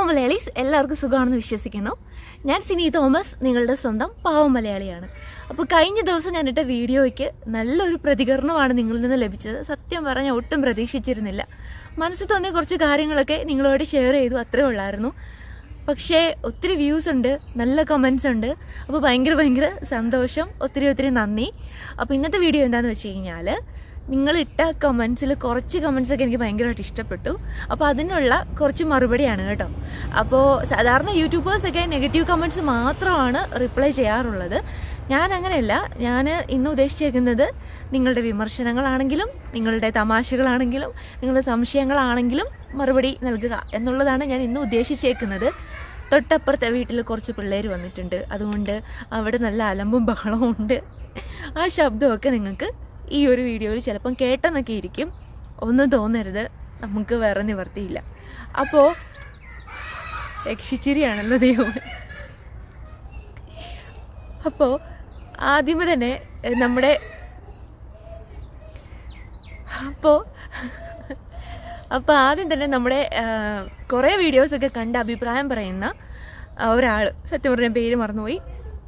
പാവം മലയാളീസ് എല്ലാവർക്കും സുഖമാണെന്ന് വിശ്വസിക്കുന്നു ഞാൻ സിനി തോമസ് നിങ്ങളുടെ സ്വന്തം പാവം മലയാളിയാണ് അപ്പോൾ കഴിഞ്ഞ ദിവസം ഞാൻ ഇട്ട വീഡിയോയ്ക്ക് നല്ലൊരു പ്രതികരണമാണ് നിങ്ങളിൽ നിന്ന് ലഭിച്ചത് സത്യം പറഞ്ഞാൽ ഒട്ടും പ്രതീക്ഷിച്ചിരുന്നില്ല മനസ്സിൽ തോന്നിയ കുറച്ച് കാര്യങ്ങളൊക്കെ നിങ്ങളോട് ഷെയർ ചെയ്തു അത്രേ ഉള്ളായിരുന്നു പക്ഷേ ഒത്തിരി വ്യൂസ് ഉണ്ട് നല്ല കമൻസ് ഉണ്ട് അപ്പോൾ ഭയങ്കര ഭയങ്കര സന്തോഷം ഒത്തിരി ഒത്തിരി നന്ദി അപ്പോൾ ഇന്നത്തെ വീഡിയോ എന്താണെന്ന് വെച്ച് കഴിഞ്ഞാൽ നിങ്ങൾ ഇട്ട കമൻസിൽ കുറച്ച് കമൻസ് ഒക്കെ എനിക്ക് ഭയങ്കരമായിട്ട് ഇഷ്ടപ്പെട്ടു അപ്പോൾ അതിനുള്ള കുറച്ച് മറുപടിയാണ് കേട്ടോ അപ്പോൾ സാധാരണ യൂട്യൂബേഴ്സൊക്കെ നെഗറ്റീവ് കമൻസ് മാത്രമാണ് റിപ്ലൈ ചെയ്യാറുള്ളത് ഞാൻ അങ്ങനെയല്ല ഞാൻ ഇന്ന് ഉദ്ദേശിച്ചേക്കുന്നത് നിങ്ങളുടെ വിമർശനങ്ങളാണെങ്കിലും നിങ്ങളുടെ തമാശകളാണെങ്കിലും നിങ്ങളുടെ സംശയങ്ങളാണെങ്കിലും മറുപടി നൽകുക എന്നുള്ളതാണ് ഞാൻ ഇന്ന് ഉദ്ദേശിച്ചേക്കുന്നത് തൊട്ടപ്പുറത്തെ വീട്ടിൽ കുറച്ച് പിള്ളേർ വന്നിട്ടുണ്ട് അതുകൊണ്ട് അവിടെ നല്ല അലമ്പും ബഹളവും ഉണ്ട് ആ ശബ്ദമൊക്കെ നിങ്ങൾക്ക് ഈ ഒരു വീഡിയോയിൽ ചിലപ്പം കേട്ടെന്നൊക്കെ ഇരിക്കും ഒന്നും തോന്നരുത് നമുക്ക് വേറെ നിവർത്തിയില്ല അപ്പോൾ രക്ഷിച്ചിരിയാണല്ലോ ദൈവം അപ്പോൾ ആദ്യമേ തന്നെ എഹ്, നമ്മുടെ അപ്പോൾ അപ്പോൾ ആദ്യം തന്നെ നമ്മുടെ കുറേ വീഡിയോസൊക്കെ കണ്ട് അഭിപ്രായം പറയുന്ന ഒരാൾ സത്യം പറഞ്ഞ പേര് മറന്നുപോയി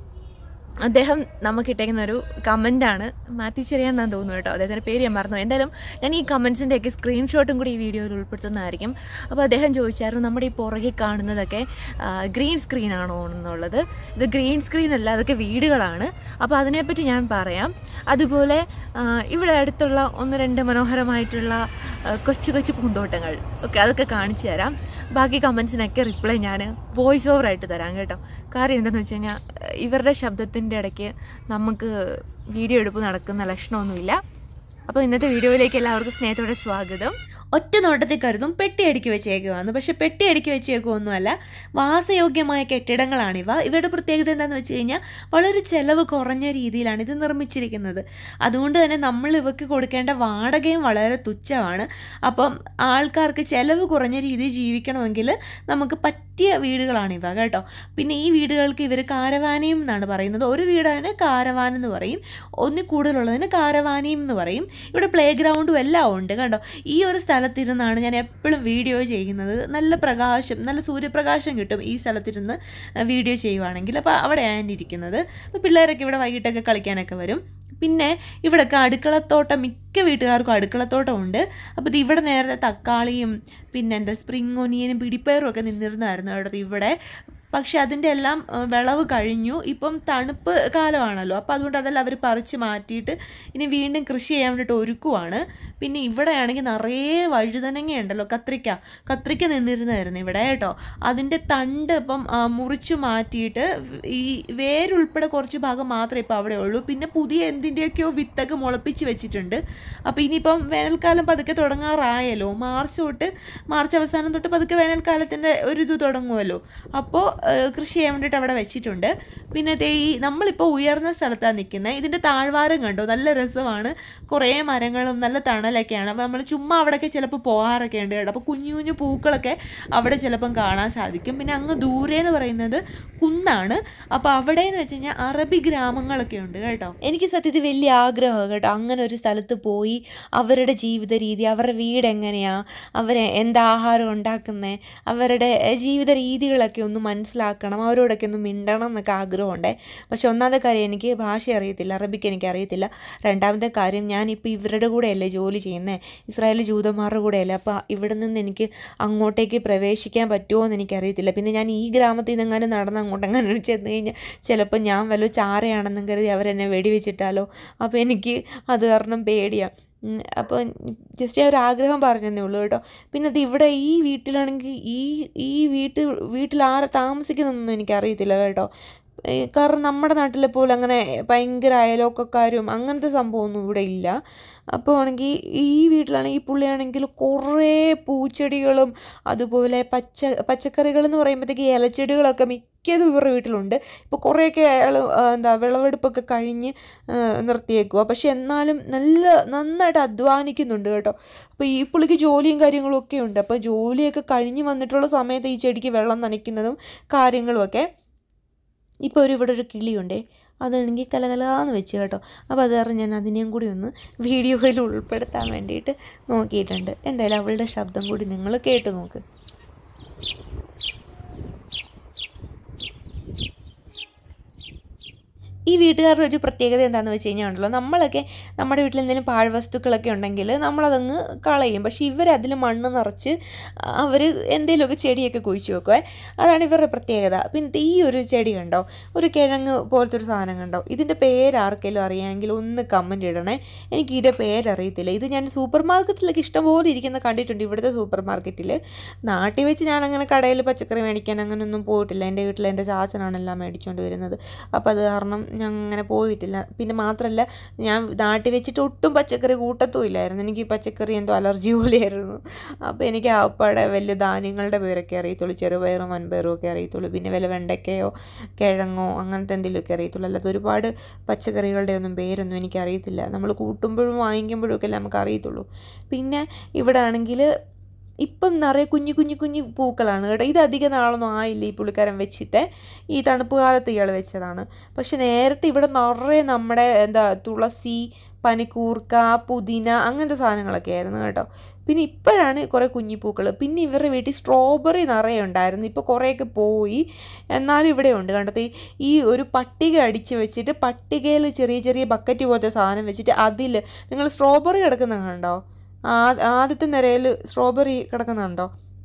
അദ്ദേഹം നമുക്കിട്ടേക്കുന്ന ഒരു കമൻ്റാണ് മാത്യു ചെറിയാണെന്നാണ് തോന്നുന്നു കേട്ടോ അദ്ദേഹത്തിൻ്റെ പേര് ഞാൻ മറന്നു എന്തായാലും ഞാൻ ഈ കമൻസിൻ്റെയൊക്കെ സ്ക്രീൻഷോട്ടും കൂടി ഈ വീഡിയോയിൽ ഉൾപ്പെടുത്തുന്നതായിരിക്കും അപ്പോൾ അദ്ദേഹം ചോദിച്ചായിരുന്നു നമ്മുടെ ഈ പുറകെ കാണുന്നതൊക്കെ ഗ്രീൻ സ്ക്രീൻ ആണോ എന്നുള്ളത് ഇത് ഗ്രീൻ സ്ക്രീൻ അല്ല അതൊക്കെ വീടുകളാണ് അപ്പോൾ അതിനെപ്പറ്റി ഞാൻ പറയാം അതുപോലെ ആ, ഇവിടെ അടുത്തുള്ള ഒന്ന് രണ്ട് മനോഹരമായിട്ടുള്ള ആ, കൊച്ചു കൊച്ചു പൂന്തോട്ടങ്ങൾ ഒക്കെ അതൊക്കെ കാണിച്ചു തരാം ബാക്കി കമൻസിനൊക്കെ റിപ്ലൈ ഞാൻ വോയിസ് ഓവർ ആയിട്ട് തരാം കേട്ടോ കാര്യം എന്താണെന്ന് വെച്ച് കഴിഞ്ഞാൽ ഇവരുടെ ശബ്ദത്തിൻ്റെ ഇടയ്ക്ക് നമുക്ക് വീഡിയോ എടുപ്പ് നടക്കുന്ന ലക്ഷണമൊന്നുമില്ല അപ്പോൾ ഇന്നത്തെ വീഡിയോയിലേക്ക് എല്ലാവർക്കും സ്നേഹത്തോടെ സ്വാഗതം ഒറ്റ നോട്ടത്തിൽ കരുതും പെട്ടി അടുക്കി വെച്ചേക്കുവാന്ന് പക്ഷെ പെട്ടി അടുക്കി വെച്ചേക്കുമൊന്നുമല്ല വാസയോഗ്യമായ കെട്ടിടങ്ങളാണിവ ഇവയുടെ പ്രത്യേകത എന്താണെന്ന് വെച്ച് കഴിഞ്ഞാൽ വളരെ ചെലവ് കുറഞ്ഞ രീതിയിലാണ് ഇത് നിർമ്മിച്ചിരിക്കുന്നത് അതുകൊണ്ട് തന്നെ നമ്മൾ ഇവക്ക് കൊടുക്കേണ്ട വാടകയും വളരെ തുച്ഛമാണ് അപ്പം ആൾക്കാർക്ക് ചെലവ് കുറഞ്ഞ രീതിയിൽ ജീവിക്കണമെങ്കിൽ നമുക്ക് പറ്റിയ വീടുകളാണിവ കേട്ടോ പിന്നെ ഈ വീടുകൾക്ക് ഇവർ കാരവാനിയും എന്നാണ് പറയുന്നത് ഒരു വീടിന് കാരവാൻ എന്ന് പറയും ഒന്നിൽ കൂടുതലുള്ളതിന് കാരവാനിയും എന്ന് പറയും ഇവിടെ പ്ലേ ഗ്രൗണ്ടും എല്ലാം ഉണ്ട് കണ്ടോ ഈ ഒരു സ്ഥലത്തിരുന്നാണ് ഞാൻ എപ്പോഴും വീഡിയോ ചെയ്യുന്നത് നല്ല പ്രകാശം നല്ല സൂര്യപ്രകാശം കിട്ടും ഈ സ്ഥലത്തിരുന്ന് വീഡിയോ ചെയ്യുവാണെങ്കിൽ അപ്പോൾ അവിടെയാണ് ഞാൻ ഇരിക്കുന്നത് അപ്പോൾ പിള്ളേരൊക്കെ ഇവിടെ വൈകിട്ടൊക്കെ കളിക്കാനൊക്കെ വരും പിന്നെ ഇവിടെയൊക്കെ അടുക്കളത്തോട്ടം മിക്ക വീട്ടുകാർക്കും അടുക്കളത്തോട്ടം ഉണ്ട് അപ്പോൾ ഇത് ഇവിടെ നേരത്തെ തക്കാളിയും പിന്നെ എന്താ സ്പ്രിങ് ഒനിയനും പിടിപ്പയറും ഒക്കെ നിന്നിരുന്നായിരുന്നു അവിടെ ഇവിടെ പക്ഷെ അതിൻ്റെ എല്ലാം ഏഹ്, വിളവ് കഴിഞ്ഞു ഇപ്പം തണുപ്പ് കാലമാണല്ലോ അപ്പോൾ അതുകൊണ്ട് അതെല്ലാം അവർ പറിച്ച് മാറ്റിയിട്ട് ഇനി വീണ്ടും കൃഷി ചെയ്യാൻ വേണ്ടിയിട്ട് ഒരുക്കുവാണ് പിന്നെ ഇവിടെ ആണെങ്കിൽ നിറയെ വഴുതനങ്ങ ഉണ്ടല്ലോ കത്രിക്ക കത്രിക്ക നിന്നിരുന്നായിരുന്നു ഇവിടെ കേട്ടോ അതിൻ്റെ തണ്ട് ഇപ്പം ആ, മുറിച്ചു മാറ്റിയിട്ട് ഈ വേരുൾപ്പെടെ കുറച്ച് ഭാഗം മാത്രമേ ഇപ്പോൾ അവിടെ ഉള്ളൂ പിന്നെ പുതിയ എന്തിൻ്റെയൊക്കെയോ വിത്തൊക്കെ മുളപ്പിച്ച് വെച്ചിട്ടുണ്ട് അപ്പോൾ ഇനിയിപ്പം വേനൽക്കാലം പതുക്കെ തുടങ്ങാറായല്ലോ മാർച്ച് തൊട്ട് മാർച്ച് അവസാനം തൊട്ട് പതുക്കെ വേനൽക്കാലത്തിൻ്റെ ഒരു ഇത് തുടങ്ങുമല്ലോ അപ്പോൾ കൃഷി ചെയ്യാൻ വേണ്ടിയിട്ട് അവിടെ വെച്ചിട്ടുണ്ട് പിന്നെ ദേ ഈ നമ്മളിപ്പോൾ ഉയർന്ന സ്ഥലത്താണ് നിൽക്കുന്നത് ഇതിൻ്റെ താഴ്വാരം കണ്ടോ നല്ല രസമാണ് കുറേ മരങ്ങളും നല്ല തണലൊക്കെയാണ് അപ്പോൾ നമ്മൾ ചുമ്മാ അവിടെയൊക്കെ ചിലപ്പോൾ പോകാറൊക്കെ ഉണ്ട് കേട്ടോ അപ്പോൾ കുഞ്ഞു കുഞ്ഞു പൂക്കളൊക്കെ അവിടെ ചിലപ്പം കാണാൻ സാധിക്കും പിന്നെ അങ്ങ് ദൂരെ എന്ന് പറയുന്നത് കുന്നാണ് അപ്പോൾ അവിടെ എന്ന് വെച്ച് കഴിഞ്ഞാൽ അറബി ഗ്രാമങ്ങളൊക്കെ ഉണ്ട് കേട്ടോ എനിക്ക് സത്യത്തിൽ വലിയ ആഗ്രഹമാണ് കേട്ടോ അങ്ങനെ ഒരു സ്ഥലത്ത് പോയി അവരുടെ ജീവിത രീതി അവരുടെ വീട് എങ്ങനെയാണ് അവരെ എന്താ ആഹാരം ഉണ്ടാക്കുന്നത് അവരുടെ എ, ജീവിത രീതികളൊക്കെ ഒന്ന് മനസ്സിലാക്കണം അവരോടൊക്കെ ഒന്ന് മിണ്ടണം എന്നൊക്കെ ആഗ്രഹമുണ്ട് പക്ഷെ ഒന്നാമത്തെ കാര്യം എനിക്ക് ഭാഷ അറിയത്തില്ല അറബിക്ക് എനിക്ക് അറിയത്തില്ല രണ്ടാമത്തെ കാര്യം ഞാനിപ്പോൾ ഇവരുടെ കൂടെയല്ലേ ജോലി ചെയ്യുന്നത് ഇസ്രായേലി ജൂതന്മാരുടെ കൂടെയല്ലേ അപ്പോൾ ഇവിടെ നിന്ന് എനിക്ക് അങ്ങോട്ടേക്ക് പ്രവേശിക്കാൻ പറ്റുമോ എന്ന് എനിക്കറിയത്തില്ല പിന്നെ ഞാൻ ഈ ഗ്രാമത്തിൽ നിന്ന് എങ്ങനെ നടന്ന് അങ്ങോട്ടെങ്ങനെ ചെന്ന് കഴിഞ്ഞാൽ ചിലപ്പോൾ ഞാൻ വല്ല ചാരയാണെന്നും കരുതി അവരെന്നെ വെടിവെച്ചിട്ടാലോ അപ്പോൾ എനിക്ക് അത് കാരണം പേടിയാണ് ഉം, അപ്പോൾ ജസ്റ്റ് ഞാൻ ഒരു ആഗ്രഹം പറഞ്ഞതേ ഉള്ളൂ കേട്ടോ പിന്നെ അത് ഇവിടെ ഈ വീട്ടിലാണെങ്കിൽ ഈ ഈ വീട്ടിൽ വീട്ടിൽ ആരെ താമസിക്കുന്നൊന്നും എനിക്കറിയത്തില്ല കേട്ടോ ഏ, കാരണം നമ്മുടെ നാട്ടിലെ പോലെ അങ്ങനെ ഭയങ്കര അയലോക്കക്കാരും അങ്ങനത്തെ സംഭവമൊന്നും ഇവിടെ ഇല്ല അപ്പോൾ ആണെങ്കിൽ ഈ വീട്ടിലാണെങ്കിൽ ഈ പുള്ളിയാണെങ്കിൽ കുറേ പൂച്ചെടികളും അതുപോലെ പച്ച പച്ചക്കറികൾ എന്ന് പറയുമ്പോഴത്തേക്ക് ഇലച്ചെടികളൊക്കെ മിക്കതും ഇവരുടെ വീട്ടിലുണ്ട് ഇപ്പോൾ കുറേയൊക്കെ അയാൾ എന്താ വിളവെടുപ്പൊക്കെ കഴിഞ്ഞ് ആ, നിർത്തിയേക്കുക പക്ഷെ എന്നാലും നല്ല നന്നായിട്ട് അധ്വാനിക്കുന്നുണ്ട് കേട്ടോ അപ്പോൾ ഈ പുള്ളിക്ക് ജോലിയും കാര്യങ്ങളും ഒക്കെ ഉണ്ട് അപ്പോൾ ജോലിയൊക്കെ കഴിഞ്ഞ് വന്നിട്ടുള്ള സമയത്ത് ഈ ചെടിക്ക് വെള്ളം നനയ്ക്കുന്നതും കാര്യങ്ങളുമൊക്കെ ഇപ്പോൾ ഒരു ഇവിടെ ഒരു കിളിയുണ്ടേ അതാണെങ്കിൽ കലകലാന്ന് വെച്ച് കേട്ടോ അപ്പോൾ അത് കാരണം ഞാൻ അതിനെയും കൂടി ഒന്ന് വീഡിയോയിൽ ഉൾപ്പെടുത്താൻ വേണ്ടിയിട്ട് നോക്കിയിട്ടുണ്ട് എന്തായാലും അവളുടെ ശബ്ദം കൂടി നിങ്ങൾ കേട്ട് നോക്ക് ഈ വീട്ടുകാരുടെ ഒരു പ്രത്യേകത എന്താണെന്ന് വെച്ച് കഴിഞ്ഞാൽ ഉണ്ടല്ലോ നമ്മളൊക്കെ നമ്മുടെ വീട്ടിൽ എന്തെങ്കിലും പാഴ്വസ്തുക്കളൊക്കെ ഉണ്ടെങ്കിൽ നമ്മളതങ്ങ് കളയും പക്ഷേ ഇവരതിൽ മണ്ണ് നിറച്ച് അവർ എന്തെങ്കിലുമൊക്കെ ചെടിയൊക്കെ കുഴിച്ച് വെക്കുവേ അതാണ് ഇവരുടെ പ്രത്യേകത പിന്നെ ഈ ഒരു ചെടി കണ്ടോ ഒരു കിഴങ്ങ് പോലത്തെ ഒരു സാധനം കണ്ടോ ഇതിൻ്റെ പേര് ആർക്കെങ്കിലും അറിയാമെങ്കിൽ ഒന്ന് കമൻറ്റ് ഇടണേ എനിക്ക് ഇതിൻ്റെ പേരറിയത്തില്ല ഇത് ഞാൻ സൂപ്പർ മാർക്കറ്റിലൊക്കെ ഇഷ്ടംപോലെ ഇരിക്കുന്ന കണ്ടിട്ടുണ്ട് ഇവിടുത്തെ സൂപ്പർ മാർക്കറ്റിൽ നാട്ടിൽ വെച്ച് ഞാൻ അങ്ങനെ കടയിൽ പച്ചക്കറി മേടിക്കാൻ അങ്ങനെയൊന്നും പോയിട്ടില്ല എൻ്റെ വീട്ടിൽ എൻ്റെ ചാച്ചനാണ് എല്ലാം മേടിച്ചുകൊണ്ട് വരുന്നത് അപ്പോൾ അത് കാരണം ഞാൻ അങ്ങനെ പോയിട്ടില്ല പിന്നെ മാത്രമല്ല ഞാൻ നാട്ടിൽ വെച്ചിട്ട് ഒട്ടും പച്ചക്കറി കൂട്ടത്തും ഇല്ലായിരുന്നു എനിക്ക് ഈ പച്ചക്കറി എന്തോ അലർജി പോലെയായിരുന്നു അപ്പോൾ എനിക്ക് ആപ്പാടെ വലിയ ധാന്യങ്ങളുടെ പേരൊക്കെ അറിയത്തുള്ളൂ ചെറുപയറും വൻപയറും ഒക്കെ അറിയത്തുള്ളൂ പിന്നെ വല്ല വെണ്ടയ്ക്കയോ കിഴങ്ങോ അങ്ങനത്തെ എന്തെങ്കിലുമൊക്കെ അറിയത്തുള്ളൂ അല്ലാതെ ഒരുപാട് പച്ചക്കറികളുടെ ഒന്നും പേരൊന്നും എനിക്ക് അറിയത്തില്ല നമ്മൾ കൂട്ടുമ്പോഴും വാങ്ങിക്കുമ്പോഴും ഒക്കെ നമുക്ക് അറിയത്തുള്ളൂ പിന്നെ ഇവിടെ ആണെങ്കിൽ ഇപ്പം നിറയെ കുഞ്ഞു കുഞ്ഞു കുഞ്ഞു പൂക്കളാണ് കേട്ടോ ഇത് അധികം നാളൊന്നും ആയില്ല ഈ പുള്ളിക്കാരൻ വെച്ചിട്ട് ഈ തണുപ്പ് കാലത്ത് ഇയാൾ വെച്ചതാണ് പക്ഷെ നേരത്തെ ഇവിടെ നിറയെ നമ്മുടെ എന്താ തുളസി പനിക്കൂർക്ക പുതിന അങ്ങനത്തെ സാധനങ്ങളൊക്കെ ആയിരുന്നു കേട്ടോ പിന്നെ ഇപ്പോഴാണ് കുറേ കുഞ്ഞിപ്പൂക്കൾ പിന്നെ ഇവരുടെ വീട്ടിൽ സ്ട്രോബെറി നിറയെ ഉണ്ടായിരുന്നു ഇപ്പോൾ കുറേയൊക്കെ പോയി എന്നാലും ഇവിടെ ഉണ്ട് കണ്ടത് ഈ ഒരു പട്ടിക അടിച്ച് വെച്ചിട്ട് പട്ടികയിൽ ചെറിയ ചെറിയ ബക്കറ്റ് പോലത്തെ സാധനം വെച്ചിട്ട് അതിൽ നിങ്ങൾ സ്ട്രോബെറി കിടക്കുന്നത് കണ്ടോ ആ- ആദ്യത്തെ നിരയിൽ സ്ട്രോബെറി കിടക്കുന്നുണ്ടോ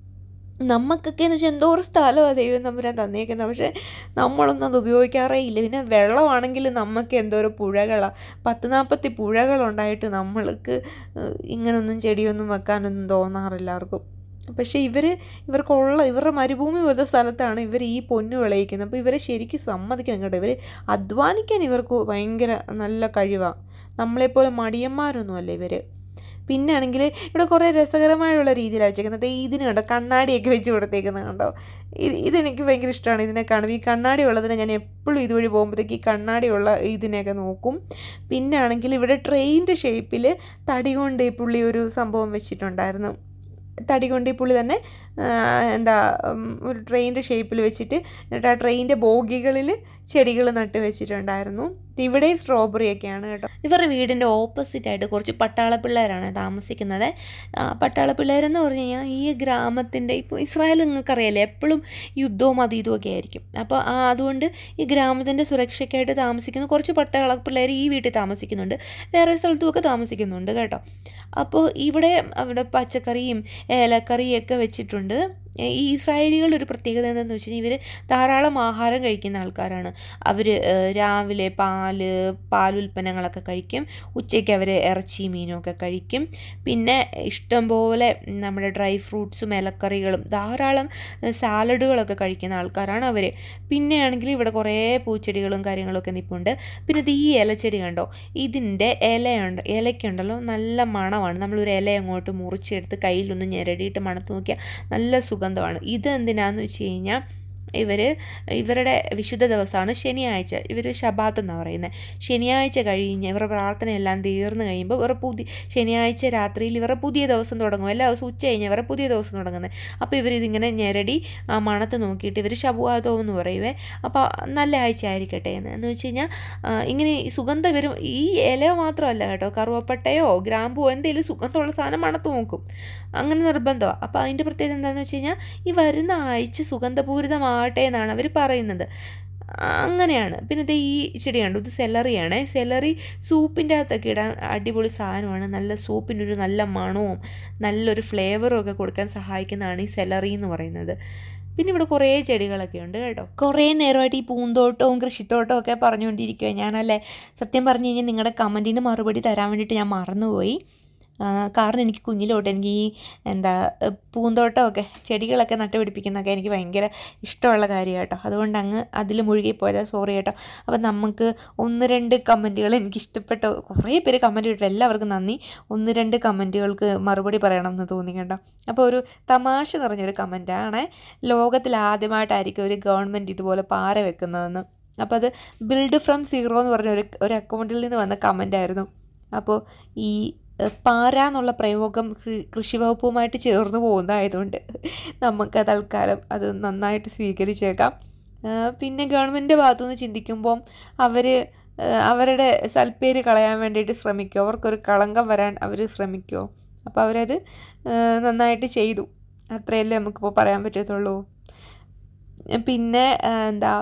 നമുക്കൊക്കെ എന്ന് വെച്ചാൽ എന്തോ ഒരു സ്ഥലമാണ് ദൈവം തമ്പുരാൻ തന്നേക്കുന്നത് പക്ഷേ നമ്മളൊന്നും അത് ഉപയോഗിക്കാറേ ഇല്ല പിന്നെ വെള്ളമാണെങ്കിൽ നമുക്ക് എന്തോ ഒരു പുഴകളാണ് പത്ത് നാൽപ്പത്തി പുഴകളുണ്ടായിട്ട് നമ്മൾക്ക് ഏഹ്, ഇങ്ങനൊന്നും ചെടിയൊന്നും വെക്കാനൊന്നും തോന്നാറില്ല ആർക്കും പക്ഷേ ഇവർ ഇവർക്കുള്ള ഇവരുടെ മരുഭൂമി പോലത്തെ സ്ഥലത്താണ് ഇവർ ഈ പൊന്നു വിളയിക്കുന്നത് അപ്പോൾ ഇവരെ ശരിക്കും സമ്മതിക്കണം കേട്ടോ ഇവർ അധ്വാനിക്കാൻ ഇവർക്ക് ഭയങ്കര നല്ല കഴിവാണ് നമ്മളെപ്പോലെ മടിയന്മാരൊന്നുമല്ല ഇവർ പിന്നെ ആണെങ്കിൽ ഇവിടെ കുറേ രസകരമായുള്ള രീതിയിലാണ് വെച്ചേക്കുന്നത് ഇതിന് കണ്ടോ കണ്ണാടിയൊക്കെ വെച്ച് കൊടുത്തേക്കുന്നത് കണ്ടോ ഇത് ഇതെനിക്ക് ഭയങ്കര ഇഷ്ടമാണ് ഇതിനെ കാണുമ്പോൾ ഈ കണ്ണാടി ഉള്ളതിനെ ഞാൻ എപ്പോഴും ഇതുവഴി പോകുമ്പോഴത്തേക്ക് ഈ കണ്ണാടിയുള്ള ഇതിനെയൊക്കെ നോക്കും പിന്നെ ആണെങ്കിൽ ഇവിടെ ട്രെയിനിൻ്റെ ഷേപ്പിൽ തടി കൊണ്ട് ഈ പുള്ളി ഒരു സംഭവം വെച്ചിട്ടുണ്ടായിരുന്നു തടി കൊണ്ട് ഈ പുള്ളി തന്നെ ആ, എന്താ ഉം, ഒരു ട്രെയിനിൻ്റെ ഷേപ്പിൽ വെച്ചിട്ട് എന്നിട്ട് ആ ട്രെയിനിൻ്റെ ബോഗികളിൽ ചെടികൾ നട്ട് വെച്ചിട്ടുണ്ടായിരുന്നു ഇവിടെയും സ്ട്രോബെറി ഒക്കെയാണ് കേട്ടോ ഇവരുടെ വീടിൻ്റെ ഓപ്പോസിറ്റ് ആയിട്ട് കുറച്ച് പട്ടാള പിള്ളേരാണ് താമസിക്കുന്നത് ആ, പട്ടാള പിള്ളേരെന്ന് പറഞ്ഞു കഴിഞ്ഞാൽ ഈ ഗ്രാമത്തിൻ്റെ ഇപ്പോൾ ഇസ്രായേൽ നിങ്ങൾക്കറിയാലേ എപ്പോഴും യുദ്ധവും അതും ഇതുമൊക്കെ ആയിരിക്കും അപ്പോൾ ആ അതുകൊണ്ട് ഈ ഗ്രാമത്തിൻ്റെ സുരക്ഷയ്ക്കായിട്ട് താമസിക്കുന്ന കുറച്ച് പട്ടാള പിള്ളേർ ഈ വീട്ടിൽ താമസിക്കുന്നുണ്ട് വേറെ സ്ഥലത്തുമൊക്കെ താമസിക്കുന്നുണ്ട് കേട്ടോ അപ്പോൾ ഇവിടെ അവിടെ പച്ചക്കറിയും ഏലക്കറിയും ഒക്കെ വെച്ചിട്ടുണ്ട് ഈ ഇസ്രായേലികളുടെ ഒരു പ്രത്യേകത എന്താണെന്ന് വെച്ച് കഴിഞ്ഞാൽ ഇവർ ധാരാളം ആഹാരം കഴിക്കുന്ന ആൾക്കാരാണ് അവർ രാവിലെ പാല് പാലുൽപ്പന്നങ്ങളൊക്കെ കഴിക്കും ഉച്ചയ്ക്ക് അവർ ഇറച്ചി മീനും ഒക്കെ കഴിക്കും പിന്നെ ഇഷ്ടംപോലെ നമ്മുടെ ഡ്രൈ ഫ്രൂട്ട്സും ഇലക്കറികളും ധാരാളം ഏഹ്, സാലഡുകളൊക്കെ കഴിക്കുന്ന ആൾക്കാരാണ് അവർ പിന്നെയാണെങ്കിൽ ഇവിടെ കുറേ പൂച്ചെടികളും കാര്യങ്ങളൊക്കെ നിൽപ്പുണ്ട് പിന്നെ ഇത് ഈ ഇലച്ചെടി കണ്ടോ ഇതിൻ്റെ ഇലയുണ്ട് ഇലയ്ക്കുണ്ടല്ലോ നല്ല മണമാണ് നമ്മളൊരു ഇല അങ്ങോട്ട് മുറിച്ചെടുത്ത് കയ്യിലൊന്ന് ഞെരടിയിട്ട് മണത്ത് നോക്കിയാൽ നല്ല സുഗന്ധമാണ് ഇത് എന്തിനാന്ന് വെച്ച് കഴിഞ്ഞാൽ ഇവർ ഇവരുടെ വിശുദ്ധ ദിവസമാണ് ശനിയാഴ്ച ഇവർ ഷബാത്ത് എന്നാണ് പറയുന്നത് ശനിയാഴ്ച കഴിഞ്ഞ് ഇവരുടെ പ്രാർത്ഥനയെല്ലാം തീർന്നു കഴിയുമ്പോൾ ഇവരുടെ പുതിയ ശനിയാഴ്ച രാത്രിയിൽ ഇവരുടെ പുതിയ ദിവസം തുടങ്ങും എല്ലാ ദിവസവും ഉച്ച കഴിഞ്ഞ് ഇവരുടെ പുതിയ ദിവസം തുടങ്ങുന്നത് അപ്പോൾ ഇവരിതിങ്ങനെ ഞെരടി ആ മണത്ത് നോക്കിയിട്ട് ഇവർ ശബുവാതോ എന്ന് പറയുവേ അപ്പോൾ നല്ല ആഴ്ച ആയിരിക്കട്ടെ എന്ന് എന്ന് വെച്ച് കഴിഞ്ഞാൽ ആ, ഇങ്ങനെ ഈ സുഗന്ധം വരും ഈ ഇല മാത്രമല്ല കേട്ടോ കറുവപ്പട്ടയോ ഗ്രാമ്പോ എന്തെങ്കിലും സുഗന്ധമുള്ള സാധനം മണത്ത് നോക്കും അങ്ങനെ നിർബന്ധമാണ് അപ്പോൾ അതിൻ്റെ പ്രത്യേകത എന്താണെന്ന് വെച്ച് കഴിഞ്ഞാൽ ഈ വരുന്ന ആഴ്ച സുഗന്ധപൂരിതമാകട്ടെ എന്നാണ് അവർ പറയുന്നത് ആ, അങ്ങനെയാണ് പിന്നെ ഇത് ഈ ചെടി കണ്ടു ഇത് സെലറിയാണ് സെലറി സൂപ്പിൻ്റെ അകത്തൊക്കെ ഇടാൻ അടിപൊളി സാധനമാണ് നല്ല സൂപ്പിൻ്റെ ഒരു നല്ല മണവും നല്ലൊരു ഫ്ലേവറും ഒക്കെ കൊടുക്കാൻ സഹായിക്കുന്നതാണ് ഈ സെലറി എന്ന് പറയുന്നത് പിന്നെ ഇവിടെ കുറേ ചെടികളൊക്കെ ഉണ്ട് കേട്ടോ കുറേ നേരമായിട്ട് ഈ പൂന്തോട്ടവും കൃഷിത്തോട്ടവും ഒക്കെ പറഞ്ഞുകൊണ്ടിരിക്കുക ഞാനല്ലേ സത്യം പറഞ്ഞു കഴിഞ്ഞാൽ നിങ്ങളുടെ കമൻറ്റിന് മറുപടി തരാൻ വേണ്ടിയിട്ട് ഞാൻ മറന്നുപോയി ആ, കാരണം എനിക്ക് കുഞ്ഞിലോട്ട് എനിക്ക് ഈ എന്താ ഏ, പൂന്തോട്ടമൊക്കെ ചെടികളൊക്കെ നട്ടുപിടിപ്പിക്കുന്നതൊക്കെ എനിക്ക് ഭയങ്കര ഇഷ്ടമുള്ള കാര്യം കേട്ടോ അതുകൊണ്ട് അങ്ങ് അതിൽ മുഴുകിപ്പോയതാ സോറി കേട്ടോ അപ്പം നമുക്ക് ഒന്ന് രണ്ട് കമൻറ്റുകൾ എനിക്ക് ഇഷ്ടപ്പെട്ട കുറേ പേര് കമൻറ്റ് ഇട്ടു എല്ലാവർക്കും നന്ദി ഒന്ന് രണ്ട് കമൻറ്റുകൾക്ക് മറുപടി പറയണം എന്ന് തോന്നി കേട്ടോ അപ്പോൾ ഒരു തമാശ നിറഞ്ഞൊരു കമൻറ്റാണ് ലോകത്തിൽ ആദ്യമായിട്ടായിരിക്കും ഒരു ഗവൺമെൻറ് ഇതുപോലെ പാര വെക്കുന്നതെന്ന് അപ്പോൾ അത് ബിൽഡ് ഫ്രം സീറോ എന്ന് പറഞ്ഞ ഒരു ഒരു അക്കൗണ്ടിൽ നിന്ന് വന്ന കമൻ്റ് ആയിരുന്നു അപ്പോൾ ഈ എഹ്, പാര എന്നുള്ള പ്രയോഗം കൃ- കൃഷി വകുപ്പുമായിട്ട് ചേർന്ന് പോകുന്നതായതുകൊണ്ട് നമുക്ക് തൽക്കാലം അത് നന്നായിട്ട് സ്വീകരിച്ചേക്കാം ആ, പിന്നെ ഗവൺമെൻറ്റിൻ്റെ ഭാഗത്തുനിന്ന് ചിന്തിക്കുമ്പം അവർ അവരുടെ സൽപ്പേര് കളയാൻ വേണ്ടിയിട്ട് ശ്രമിക്കുമോ അവർക്കൊരു കളങ്കം വരാൻ അവർ ശ്രമിക്കുമോ അപ്പോൾ അവരത് ആ, നന്നായിട്ട് ചെയ്തു അത്രയല്ലേ നമുക്കിപ്പോൾ പറയാൻ പറ്റത്തുള്ളൂ പിന്നെ ആ, എന്താ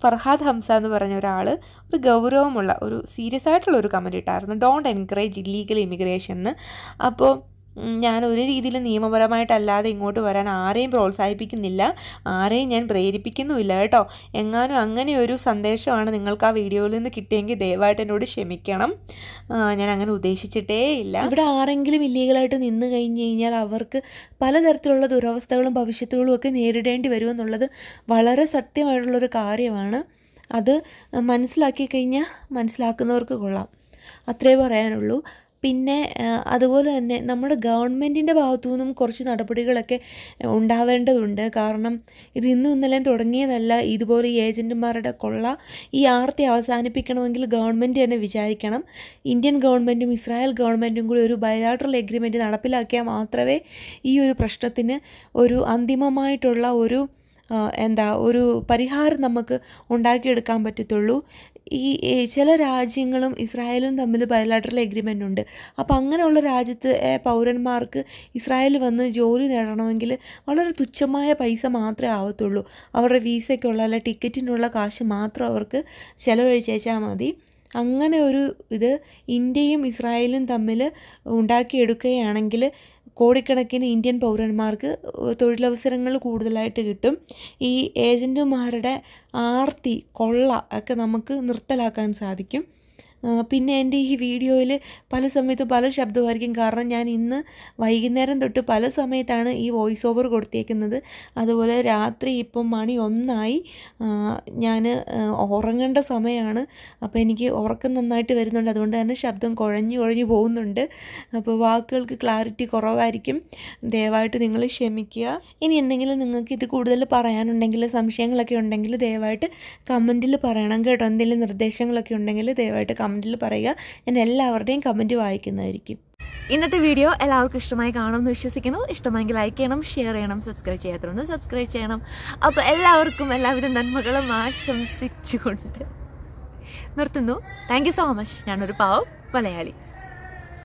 ഫർഹാദ് ഹംസ എന്ന് പറഞ്ഞ ഒരാൾ ഒരു ഗൗരവമുള്ള ഒരു സീരിയസ് ആയിട്ടുള്ള ഒരു കമൻറ്റ് ഇട്ടായിരുന്നു ഡോണ്ട് എൻകറേജ് ഇല്ലീഗൽ ഇമിഗ്രേഷന് അപ്പോൾ ഉം, ഞാൻ ഒരു രീതിയിൽ നിയമപരമായിട്ടല്ലാതെ ഇങ്ങോട്ട് വരാൻ ആരെയും പ്രോത്സാഹിപ്പിക്കുന്നില്ല ആരെയും ഞാൻ പ്രേരിപ്പിക്കുന്നുമില്ല കേട്ടോ എങ്ങാനും അങ്ങനെ ഒരു സന്ദേശമാണ് നിങ്ങൾക്ക് ആ വീഡിയോയിൽ നിന്ന് കിട്ടിയെങ്കിൽ ദയവായിട്ട് എന്നോട് ക്ഷമിക്കണം ആ, ഞാൻ അങ്ങനെ ഉദ്ദേശിച്ചിട്ടേ ഇല്ല ഇവിടെ ആരെങ്കിലും ഇല്ലീഗലായിട്ട് നിന്ന് കഴിഞ്ഞ് കഴിഞ്ഞാൽ അവർക്ക് പലതരത്തിലുള്ള ദുരവസ്ഥകളും ഭവിഷ്യത്തുകളും ഒക്കെ നേരിടേണ്ടി വരുമെന്നുള്ളത് വളരെ സത്യമായിട്ടുള്ളൊരു കാര്യമാണ് അത് മനസ്സിലാക്കി കഴിഞ്ഞാൽ മനസ്സിലാക്കുന്നവർക്ക് കൊള്ളാം അത്രേ പറയാനുള്ളൂ പിന്നെ ആ, അതുപോലെ തന്നെ നമ്മുടെ ഗവൺമെൻറ്റിൻ്റെ ഭാഗത്തു നിന്നും കുറച്ച് നടപടികളൊക്കെ ഉണ്ടാവേണ്ടതുണ്ട് കാരണം ഇത് ഇന്നും ഇന്നലെയും തുടങ്ങിയതല്ല ഇതുപോലെ ഈ ഏജൻറ്റുമാരുടെ കൊള്ള ഈ ആർത്തി അവസാനിപ്പിക്കണമെങ്കിൽ ഗവൺമെൻറ് തന്നെ വിചാരിക്കണം ഇന്ത്യൻ ഗവൺമെൻറ്റും ഇസ്രായേൽ ഗവൺമെൻറ്റും കൂടി ഒരു ബയലാട്രൽ എഗ്രിമെൻറ്റ് നടപ്പിലാക്കിയാൽ മാത്രമേ ഈ ഒരു പ്രശ്നത്തിന് ഒരു അന്തിമമായിട്ടുള്ള ഒരു ആ, എന്താ ഒരു പരിഹാരം നമുക്ക് ഉണ്ടാക്കിയെടുക്കാൻ പറ്റത്തുള്ളൂ ഈ ഈ ചില രാജ്യങ്ങളും ഇസ്രായേലും തമ്മിൽ ബയലാട്രൽ എഗ്രിമെൻ്റ് ഉണ്ട് അപ്പോൾ അങ്ങനെയുള്ള രാജ്യത്ത് ഏ, പൗരന്മാർക്ക് ഇസ്രായേൽ വന്ന് ജോലി നേടണമെങ്കിൽ വളരെ തുച്ഛമായ പൈസ മാത്രമേ ആവത്തുള്ളൂ അവരുടെ വീസയ്ക്കുള്ള അല്ല ടിക്കറ്റിനുള്ള കാശ് മാത്രം അവർക്ക് ചിലവഴിച്ചേച്ചാൽ മതി അങ്ങനെ ഒരു ഇത് ഇന്ത്യയും ഇസ്രായേലും തമ്മിൽ ഉണ്ടാക്കിയെടുക്കുകയാണെങ്കിൽ കോടിക്കണക്കിന് ഇന്ത്യൻ പൗരന്മാർക്ക് തൊഴിലവസരങ്ങൾ കൂടുതലായിട്ട് കിട്ടും ഈ ഏജൻറ്റുമാരുടെ ആർത്തി കൊള്ള ഒക്കെ നമുക്ക് നിർത്തലാക്കാൻ സാധിക്കും ആ, പിന്നെ എൻ്റെ ഈ വീഡിയോയിൽ പല സമയത്തും പല ശബ്ദമായിരിക്കും കാരണം ഞാൻ ഇന്ന് വൈകുന്നേരം തൊട്ട് പല സമയത്താണ് ഈ വോയിസ് ഓവർ കൊടുത്തേക്കുന്നത് അതുപോലെ രാത്രി ഇപ്പം മണി ഒന്നായി ഞാൻ ഉറങ്ങേണ്ട സമയമാണ് അപ്പോൾ എനിക്ക് ഉറക്കം നന്നായിട്ട് വരുന്നുണ്ട് അതുകൊണ്ട് തന്നെ ശബ്ദം കുഴഞ്ഞു കുഴഞ്ഞു പോകുന്നുണ്ട് അപ്പോൾ വാക്കുകൾക്ക് ക്ലാരിറ്റി കുറവായിരിക്കും ദയവായിട്ട് നിങ്ങൾ ക്ഷമിക്കുക ഇനി എന്തെങ്കിലും നിങ്ങൾക്ക് ഇത് കൂടുതൽ പറയാനുണ്ടെങ്കിൽ സംശയങ്ങളൊക്കെ ഉണ്ടെങ്കിൽ ദയവായിട്ട് കമൻറ്റിൽ പറയണം കേട്ടോ എന്തെങ്കിലും നിർദ്ദേശങ്ങളൊക്കെ ഉണ്ടെങ്കിൽ ദയവായിട്ട് കമൻറ്റിൽ പറയുക ഞാൻ എല്ലാവരുടെയും കമൻറ്റ് വായിക്കുന്നതായിരിക്കും ഇന്നത്തെ വീഡിയോ എല്ലാവർക്കും ഇഷ്ടമായി കാണുമെന്ന് വിശ്വസിക്കുന്നു ഇഷ്ടമായെങ്കിൽ ലൈക്ക് ചെയ്യണം ഷെയർ ചെയ്യണം സബ്സ്ക്രൈബ് ചെയ്യാത്തതുകൊണ്ട് സബ്സ്ക്രൈബ് ചെയ്യണം അപ്പോൾ എല്ലാവർക്കും എല്ലാവിധ നന്മകളും ആശംസിച്ചുകൊണ്ട് നിർത്തുന്നു താങ്ക് യു സോ മച്ച് ഞാനൊരു പാവം മലയാളി